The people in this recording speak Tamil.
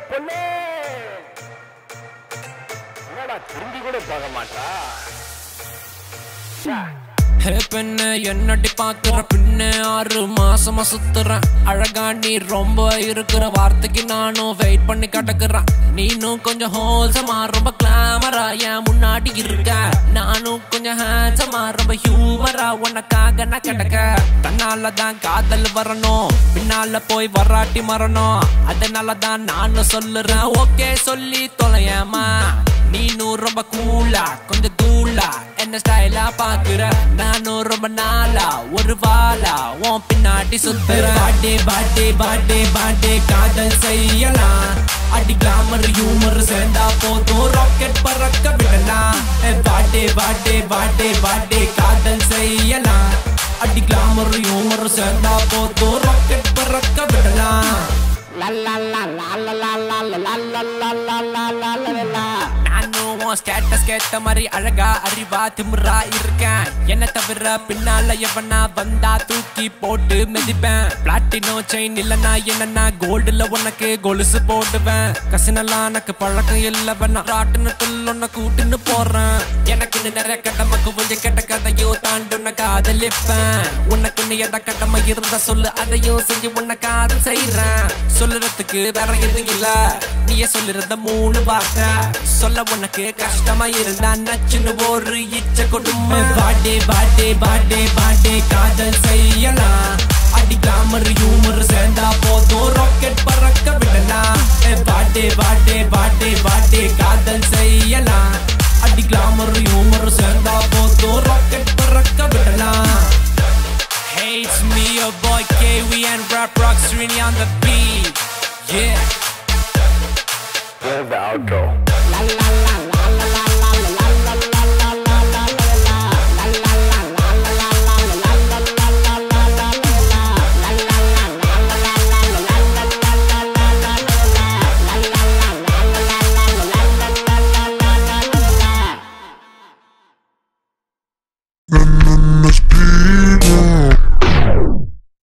பொண்ணே என்னடா திரும்பி கூட போக மாட்டா ச்சே. ஹே பெண்ணு என்னடி பாக்குற பின்ன ஆறு மாசமா சுத்துறேன் அழகா நீ ரொம்ப இருக்கிற வார்த்தைக்கு நானும் வெயிட் பண்ணி கிடக்குறேன் நீனும் கொஞ்சம் ஹோல்சமா ரொம்ப கிளாமரா என் முன்னாடி இருக்க நானும் கொஞ்சம் ஹேண்ட்ஸமா ரொம்ப ஹியூமரா உனக்காக நான் கிடக்க தன்னால தான் காதல் வரணும் பின்னால போய் வராட்டி மரணும் அதனால தான் நானும் சொல்லுறேன் ஓகே சொல்லி தொலையாமா நீனும் ரொம்ப கூலா கொஞ்சம் தூளா என்ன ஸ்டைலா பாக்குற நானும் ரொம்ப நாளா ஒரு வாளா உன் பின்னாடி சுத்துற பாட்டே பாட்டே பாட்டே பாட்டே காதல் செய்யலாம் அடி கிளாமர் ஹியூமர் சேர்ந்தா போதும் ராக்கெட் பறக்க விடலாம் ஏ, பாட்டே பாட்டே பாட்டே பாட்டே காதல் செய்யலாம் அடி கிளாமர் ஹியூமர் சேர்ந்தா போதும் ராக்கெட் பறக்க விடலாம் லா லா லா லா லா லா லா லா லா லா லா லா லா லா லா லா. நானும் உன் ஸ்டேட்டஸ் கேட்ட மாதிரி அழகா அறிவா திமிரா இருக்கேன் என்ன தவிர பின்னால எவனா வந்தா தூக்கி போட்டு மிதிப்பேன் பிளாட்டினோ செயின் இல்லனா என்னன்னா கோல்டுல உனக்கு கொலுசு போடுவேன் கசினெல்லாம் எனக்கு பழக்கம் இல்லவன் ராட்டுனத்துல உன்னை கூட்டுன்னு போறேன் எனக்கு நிறைய கடமை குவிஞ்சு கெட்ட கதையோ தாண்டு உன்னை காதலிப்பேன் உனக்கு எத கடமை இருந்தா சொல்லு அதையும் செஞ்சு உன்னை காதல் செய்யறேன் சொல்லுறதுக்கு வேற எதுவும் இல்ல நீயே சொல்லிருந்த மூணு வார்த்தை சொல்ல உனக்கு கஷ்டமா இருந்தா நச்சுன்னு ஒரு இச்ச கொடுமை பாட்டே பாட்டே பாட்டே பாட்டே காதல் செய்யலாம் அடி கிளாமர் ஹியூமர் சேர்ந்தா போதும் ராக்கெட் பறக்க விடலாம் ஏ, பாட்டே பாட்டே பாட்டே பாட்டே காதல் செய்யலாம் அடி கிளாமர் ஹியூமர் சேர்ந்தா போதும் ராக்கெட் பறக்க விடலாம் Hey, it's me, your boy KV and Rap Rock Srini on the beat. Yeah. Here's the outro.